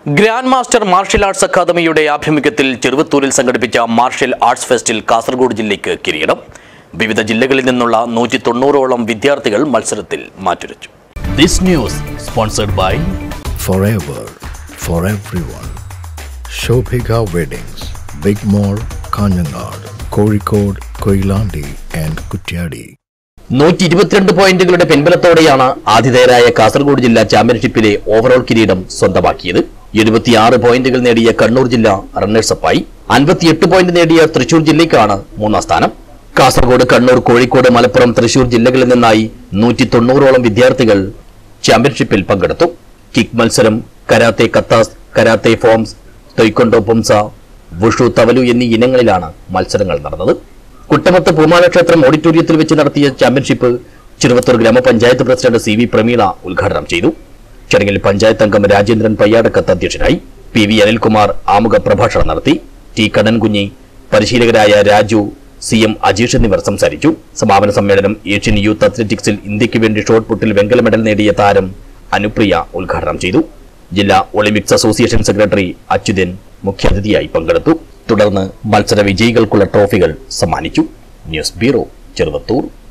Grand master martial arts അക്കാദമിയുടെ ആഭിമുഖ്യത്തിൽ ചെറുവത്തൂരിൽ സംഘടിപ്പിച്ച മാർഷ്യൽ ആർട്സ് ഫെസ്റ്റിൽ കാസർഗോഡ് ജില്ലയ്ക്ക് കിരീടം വിവിധ ജില്ലകളിൽ നിന്നുള്ള നൂറ്റി തൊണ്ണൂറോളം വിദ്യാർത്ഥികൾ മത്സരത്തിൽ മാറ്റുരച്ചു this news sponsored by forever for everyone. Shobhika Weddings, Big Mall, Kanyanad, Kozhikode, Koilandi and Kutyadi. നൂറ്റി ഇരുപത്തിരണ്ട് പോയിന്റുകളുടെ പിൻബലത്തോടെയാണ് ആതിഥേയരായ കാസർഗോഡ് ജില്ല ചാമ്പ്യൻഷിപ്പിലെ ഓവറോൾ കിരീടം സ്വന്തമാക്കിയത് എഴുപത്തിയാറ് പോയിന്റുകൾ നേടിയ കണ്ണൂർ ജില്ല റണ്ണേഴ്സപ്പായി അൻപത്തിയെട്ട് പോയിന്റ് നേടിയ തൃശൂർ ജില്ലയ്ക്കാണ് മൂന്നാം സ്ഥാനം കാസർഗോഡ് കണ്ണൂർ കോഴിക്കോട് മലപ്പുറം തൃശൂർ ജില്ലകളിൽ നിന്നായി നൂറ്റി തൊണ്ണൂറോളം വിദ്യാർത്ഥികൾ ചാമ്പ്യൻഷിപ്പിൽ പങ്കെടുത്തു കിക്ക് മത്സരം karate katas karate forms taekwondo poomsae wushu taolu എന്നീ ഇനങ്ങളിലാണ് മത്സരങ്ങൾ നടന്നത് കുട്ടമത്ത് പൂമാല ക്ഷേത്രം ഓഡിറ്റോറിയത്തിൽ വെച്ച് നടത്തിയ ചാമ്പ്യൻഷിപ്പ് ചെറുവത്തൂർ ഗ്രാമപഞ്ചായത്ത് പ്രസിഡന്റ് സി വി പ്രമീള ഉദ്ഘാടനം ചെയ്തു ചടങ്ങിൽ പഞ്ചായത്ത് അംഗം രാജേന്ദ്രൻ പയ്യാടക്കത്ത് അധ്യക്ഷനായി പി വി അനിൽകുമാർ ആമുഖ പ്രഭാഷണം നടത്തി ടി കണ്ണൻകുഞ്ഞി പരിശീലകരായ രാജു സി എം അജീഷ് എന്നിവർ സംസാരിച്ചു സമാപന സമ്മേളനം ഏഷ്യൻ യൂത്ത് അത്ലറ്റിക്സിൽ ഇന്ത്യക്ക് വേണ്ടി ഷോട്ട് പുട്ടിൽ വെങ്കല മെഡൽ നേടിയ താരം അനുപ്രിയ ഉദ്ഘാടനം ചെയ്തു ജില്ലാ ഒളിമ്പിക്സ് അസോസിയേഷൻ സെക്രട്ടറി അച്യുതൻ മുഖ്യാതിഥിയായി പങ്കെടുത്തു തുടർന്ന് മത്സര വിജയികൾക്കുള്ള ട്രോഫികൾ സമ്മാനിച്ചു ന്യൂസ് ബ്യൂറോ ചെറുവത്തൂർ